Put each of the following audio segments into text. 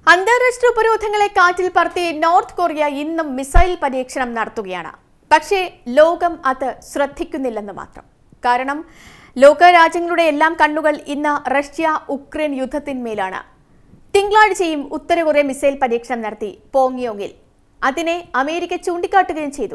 അന്താരാഷ്ട്ര ഉപരോധങ്ങളെ കാറ്റിൽ പറത്തി നോർത്ത് കൊറിയ ഇന്നും മിസൈൽ പരീക്ഷണം നടത്തുകയാണ് പക്ഷേ ലോകം അത് ശ്രദ്ധിക്കുന്നില്ലെന്ന് മാത്രം കാരണം ലോക രാജ്യങ്ങളുടെ എല്ലാം കണ്ണുകൾ ഇന്ന് റഷ്യ ഉക്രൈൻ യുദ്ധത്തിന്മേലാണ് തിങ്കളാഴ്ചയും ഉത്തര കൊറിയ മിസൈൽ പരീക്ഷണം നടത്തി പോങ്ങിയോങ്ങിൽ അതിനെ അമേരിക്ക ചൂണ്ടിക്കാട്ടുകയും ചെയ്തു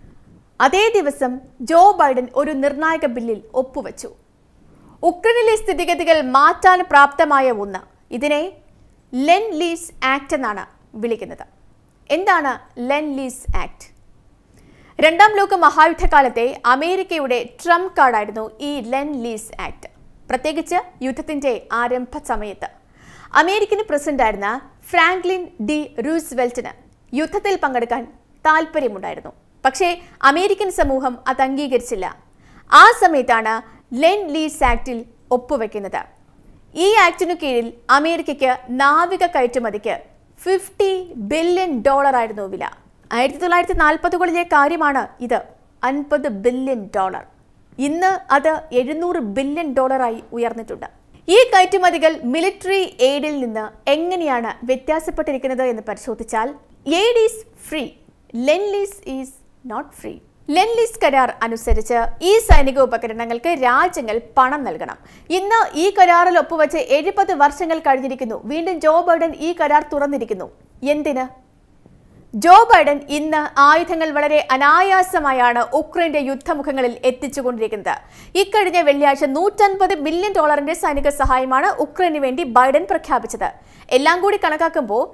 അതേ ദിവസം ജോ ബൈഡൻ ഒരു നിർണായക ബില്ലിൽ ഒപ്പുവെച്ചു ഉക്രൈനിലെ സ്ഥിതിഗതികൾ മാറ്റാൻ പ്രാപ്തമായ ഒന്ന് ഇതിനെ ലെൻ ലീസ് ആക്ട് എന്നാണ് വിളിക്കുന്നത് എന്താണ് ലെൻ ലീസ് ആക്ട് രണ്ടാം ലോക മഹായുദ്ധകാലത്തെ അമേരിക്കയുടെ ട്രംപ് കാർഡായിരുന്നു ഈ ലെൻ ലീസ് ആക്ട് പ്രത്യേകിച്ച് യുദ്ധത്തിന്റെ ആരംഭ സമയത്ത് അമേരിക്കൻ പ്രസിഡന്റായിരുന്ന ഫ്രാങ്ക്ലിൻ ഡി റൂസ്വെൽറ്റിന് യുദ്ധത്തിൽ പങ്കെടുക്കാൻ താല്പര്യമുണ്ടായിരുന്നു പക്ഷേ അമേരിക്കൻ സമൂഹം അത് അംഗീകരിച്ചില്ല ആ സമയത്താണ് ലെൻ ലീസ് ആക്ടിൽ ഒപ്പുവെക്കുന്നത് ഈ ആക്ടിനു കീഴിൽ അമേരിക്കയ്ക്ക് നാവിക കയറ്റുമതിക്ക് ഫിഫ്റ്റി ബില്യൺ ഡോളർ ആയിരുന്നു വില ആയിരത്തി തൊള്ളായിരത്തി നാൽപ്പതുകളിലെ കാര്യമാണ് ഇത് അൻപത് ബില്യൺ ഡോളർ ഇന്ന് അത് എഴുന്നൂറ് ബില്യൺ ഡോളറായി ഉയർന്നിട്ടുണ്ട് ഈ കയറ്റുമതികൾ മിലിറ്ററി എയ്ഡിൽ നിന്ന് എങ്ങനെയാണ് വ്യത്യാസപ്പെട്ടിരിക്കുന്നത് എന്ന് പരിശോധിച്ചാൽ aid is free lend lease is not free lend lease കരാർ അനുസരിച്ച് ഈ സൈനിക ഉപകരണങ്ങൾക്ക് രാജ്യങ്ങൾ പണം നൽകണം ഇന്ന് ഈ കരാറിൽ ഒപ്പുവെച്ച് എഴുപത് വർഷങ്ങൾ കഴിഞ്ഞിരിക്കുന്നു വീണ്ടും ജോ ബൈഡൻ ഈ കരാർ തുറന്നിരിക്കുന്നു എന്തിന് ജോ ബൈഡൻ ഇന്ന് ആയുധങ്ങൾ വളരെ അനായാസമായാണ് ഉക്രൈന്റെ യുദ്ധമുഖങ്ങളിൽ എത്തിച്ചുകൊണ്ടിരിക്കുന്നത് ഇക്കഴിഞ്ഞ വെള്ളിയാഴ്ച നൂറ്റൻപത് ബില്യൺ ഡോളറിന്റെ സൈനിക സഹായമാണ് ഉക്രൈന് വേണ്ടി ബൈഡൻ പ്രഖ്യാപിച്ചത് എല്ലാം കൂടി കണക്കാക്കുമ്പോൾ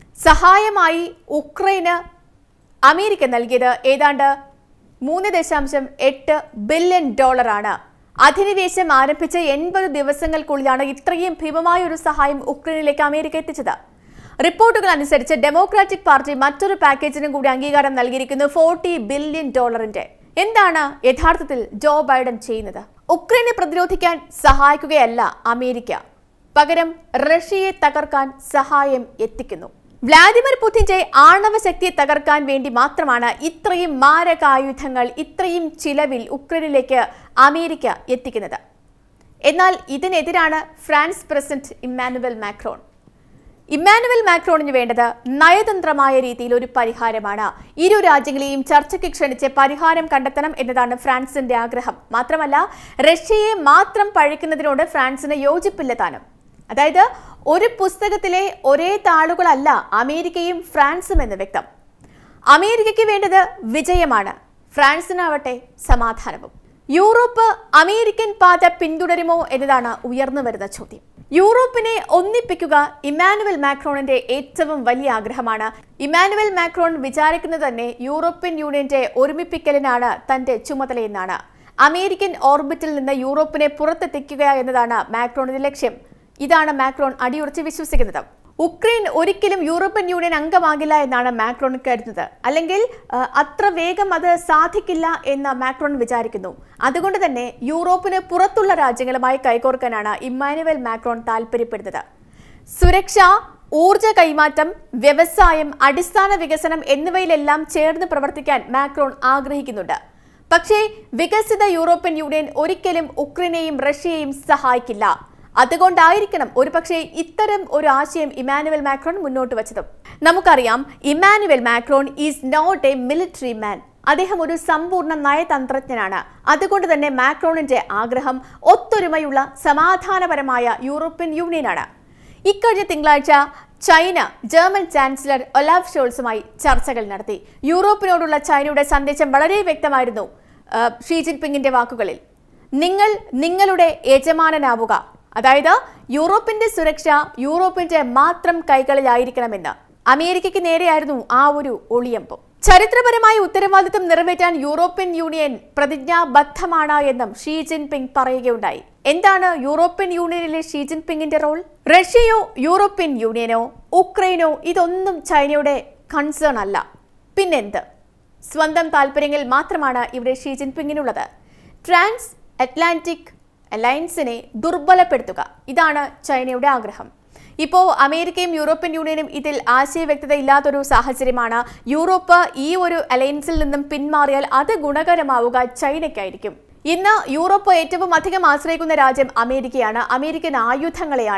സഹായമായി ഉക്രൈന് അമേരിക്ക നൽകിയത് ഏതാണ്ട് മൂന്ന് ദശാംശം എട്ട് ബില്യൺ ഡോളറാണ് അധിനിവേശം ആരംഭിച്ച എൺപത് ദിവസങ്ങൾക്കുള്ളിലാണ് ഇത്രയും ഭീമമായ ഒരു സഹായം ഉക്രൈനിലേക്ക് അമേരിക്ക എത്തിച്ചത് റിപ്പോർട്ടുകൾ അനുസരിച്ച് ഡെമോക്രാറ്റിക് പാർട്ടി മറ്റൊരു പാക്കേജിനും കൂടി അംഗീകാരം നൽകിയിരിക്കുന്നു ഫോർട്ടി ബില്യൺ ഡോളറിന്റെ എന്താണ് യഥാർത്ഥത്തിൽ ജോ ബൈഡൻ ചെയ്യുന്നത് ഉക്രൈനെ പ്രതിരോധിക്കാൻ സഹായിക്കുകയല്ല അമേരിക്ക പകരം റഷ്യയെ തകർക്കാൻ സഹായം എത്തിക്കുന്നു വ്ളാദിമിർ പുടിന്റെ ആണവ ശക്തിയെ തകർക്കാൻ വേണ്ടി മാത്രമാണ് ഇത്രയും മാരകായുധങ്ങൾ ഇത്രയും ചിലവിൽ ഉക്രൈനിലേക്ക് അമേരിക്ക എത്തിക്കുന്നത് എന്നാൽ ഇതിനെതിരാണ് France president Emmanuel Macron Emmanuel മാക്രോണിന് വേണ്ടത് നയതന്ത്രമായ രീതിയിൽ ഒരു പരിഹാരമാണ് ഇരു രാജ്യങ്ങളെയും ചർച്ചയ്ക്ക് ക്ഷണിച്ച് പരിഹാരം കണ്ടെത്തണം എന്നതാണ് ഫ്രാൻസിന്റെ ആഗ്രഹം മാത്രമല്ല റഷ്യയെ മാത്രം പഴിക്കുന്നതിനോട് ഫ്രാൻസിന് യോജിപ്പില്ല താനും അതായത് ഒരു പുസ്തകത്തിലെ ഒരേ താളുകളല്ല അമേരിക്കയും ഫ്രാൻസും എന്ന് വ്യക്തം അമേരിക്കയ്ക്ക് വേണ്ടത് വിജയമാണ് ഫ്രാൻസിനാവട്ടെ സമാധാനവും യൂറോപ്പ് അമേരിക്കൻ പാത പിന്തുടരുമോ എന്നതാണ് ഉയർന്നു വരുന്ന ചോദ്യം യൂറോപ്പിനെ ഒന്നിപ്പിക്കുക ഇമാനുവൽ മാക്രോണിന്റെ ഏറ്റവും വലിയ ആഗ്രഹമാണ് ഇമാനുവൽ മാക്രോൺ വിചാരിക്കുന്നത് തന്നെ യൂറോപ്യൻ യൂണിയന്റെ ഒരുമിപ്പിക്കലിനാണ് തന്റെ ചുമതലയെന്നാണ് അമേരിക്കൻ ഓർബിറ്റിൽ നിന്ന് യൂറോപ്പിനെ പുറത്തെത്തിക്കുക എന്നതാണ് മാക്രോണിന്റെ ലക്ഷ്യം ഇതാണ് മാക്രോൺ അടിയുറച്ച് വിശ്വസിക്കുന്നത് ഉക്രൈൻ ഒരിക്കലും യൂറോപ്യൻ യൂണിയൻ അംഗമാകില്ല എന്നാണ് മാക്രോൺ കരുതുന്നത് അല്ലെങ്കിൽ ആ, അത്ര വേഗം അത് സാധിക്കില്ല എന്ന് മാക്രോൺ വിചാരിക്കുന്നു അതുകൊണ്ട് തന്നെ യൂറോപ്പിന് പുറത്തുള്ള രാജ്യങ്ങളുമായി കൈകോർക്കാനാണ് ഇമ്മാനുവൽ മാക്രോൺ താല്പര്യപ്പെടുന്നത് സുരക്ഷ ഊർജ കൈമാറ്റം വ്യവസായം അടിസ്ഥാന വികസനം എന്നിവയിലെല്ലാം ചേർന്ന് പ്രവർത്തിക്കാൻ മാക്രോൺ ആഗ്രഹിക്കുന്നുണ്ട് പക്ഷേ വികസിത യൂറോപ്യൻ യൂണിയൻ ഒരിക്കലും ഉക്രൈനെയും റഷ്യയെയും സഹായിക്കില്ല അതുകൊണ്ടായിരിക്കണം ഒരുപക്ഷെ ഇത്തരം ഒരു ആശയം ഇമാനുവൽ മാക്രോൺ മുന്നോട്ട് വച്ചതും നമുക്കറിയാം Emmanuel Macron is not a military man അദ്ദേഹം ഒരു സമ്പൂർണ്ണ നയതന്ത്രജ്ഞനാണ് അതുകൊണ്ട് തന്നെ മാക്രോണിന്റെ ആഗ്രഹം ഒത്തൊരുമയുള്ള സമാധാനപരമായ യൂറോപ്യൻ യൂണിയനാണ് ഇക്കഴിഞ്ഞ തിങ്കളാഴ്ച ചൈന ജർമ്മൻ ചാൻസലർ ഒലാഫ് ഷോൾസുമായി ചർച്ചകൾ നടത്തി യൂറോപ്പിനോടുള്ള ചൈനയുടെ സന്ദേശം വളരെ വ്യക്തമായിരുന്നു ആ, ഷീ ജിൻപിങ്ങിന്റെ വാക്കുകളിൽ നിങ്ങൾ നിങ്ങളുടെ യജമാനനാവുക അതായത് യൂറോപ്പിന്റെ സുരക്ഷ യൂറോപ്പിന്റെ മാത്രം കൈകളിലായിരിക്കണമെന്ന് അമേരിക്കയ്ക്ക് നേരെയായിരുന്നു ആ ഒരു ഒളിയമ്പം ചരിത്രപരമായ ഉത്തരവാദിത്തം നിറവേറ്റാൻ യൂറോപ്യൻ യൂണിയൻ പ്രതിജ്ഞാബദ്ധമാണ് എന്നും ഷീ ജിൻപിങ് പറയുകയുണ്ടായി എന്താണ് യൂറോപ്യൻ യൂണിയനിലെ ഷീ ജിൻപിങ്ങിന്റെ റോൾ റഷ്യയോ യൂറോപ്യൻ യൂണിയനോ ഉക്രൈനോ ഇതൊന്നും ചൈനയുടെ കൺസേൺ അല്ല പിന്നെന്ത് സ്വന്തം താല്പര്യങ്ങൾ മാത്രമാണ് ഇവിടെ ഷീ ജിൻപിങ്ങിനുള്ളത് ട്രാൻസ് അറ്റ്ലാന്റിക് അലയൻസിനെ ദുർബലപ്പെടുത്തുക ഇതാണ് ചൈനയുടെ ആഗ്രഹം ഇപ്പോൾ അമേരിക്കയും യൂറോപ്യൻ യൂണിയനും ഇതിൽ ആശയവ്യക്തത ഇല്ലാത്തൊരു സാഹചര്യമാണ് യൂറോപ്പ് ഈ ഒരു അലയൻസിൽ നിന്നും പിന്മാറിയാൽ അത് ഗുണകരമാവുക ചൈനയ്ക്കായിരിക്കും ഇന്ന് യൂറോപ്പ് ഏറ്റവും അധികം ആശ്രയിക്കുന്ന രാജ്യം അമേരിക്കയാണ് അമേരിക്കൻ ആയുധങ്ങളെയാണ്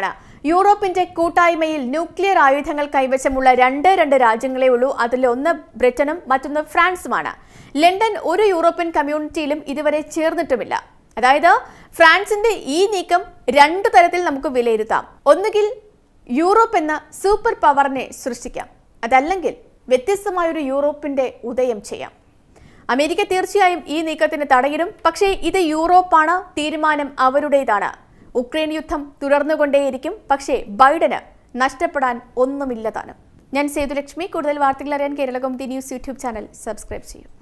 യൂറോപ്പിന്റെ കൂട്ടായ്മയിൽ ന്യൂക്ലിയർ ആയുധങ്ങൾ കൈവശമുള്ള രണ്ട് രണ്ട് രാജ്യങ്ങളേ ഉള്ളൂ അതിലൊന്ന് ബ്രിട്ടനും മറ്റൊന്ന് ഫ്രാൻസുമാണ് ലണ്ടൻ ഒരു യൂറോപ്യൻ കമ്മ്യൂണിറ്റിയിലും ഇതുവരെ ചേർന്നിട്ടുമില്ല അതായത് ഫ്രാൻസിന്റെ ഈ നീക്കം രണ്ടു തരത്തിൽ നമുക്ക് വിലയിരുത്താം ഒന്നുകിൽ യൂറോപ്പ് എന്ന സൂപ്പർ പവറിനെ സൃഷ്ടിക്കാം അതല്ലെങ്കിൽ വ്യത്യസ്തമായൊരു യൂറോപ്പിന്റെ ഉദയം ചെയ്യാം അമേരിക്ക തീർച്ചയായും ഈ നീക്കത്തിന് തടയിടും പക്ഷേ ഇത് യൂറോപ്പാണ് തീരുമാനം അവരുടേതാണ് ഉക്രൈൻ യുദ്ധം തുടർന്നുകൊണ്ടേയിരിക്കും പക്ഷേ ബൈഡന് നഷ്ടപ്പെടാൻ ഒന്നുമില്ല താനും ഞാൻ സേതുലക്ഷ്മി കൂടുതൽ വാർത്തകൾ അറിയാൻ Keralakam the news YouTube channel subscribe ചെയ്യും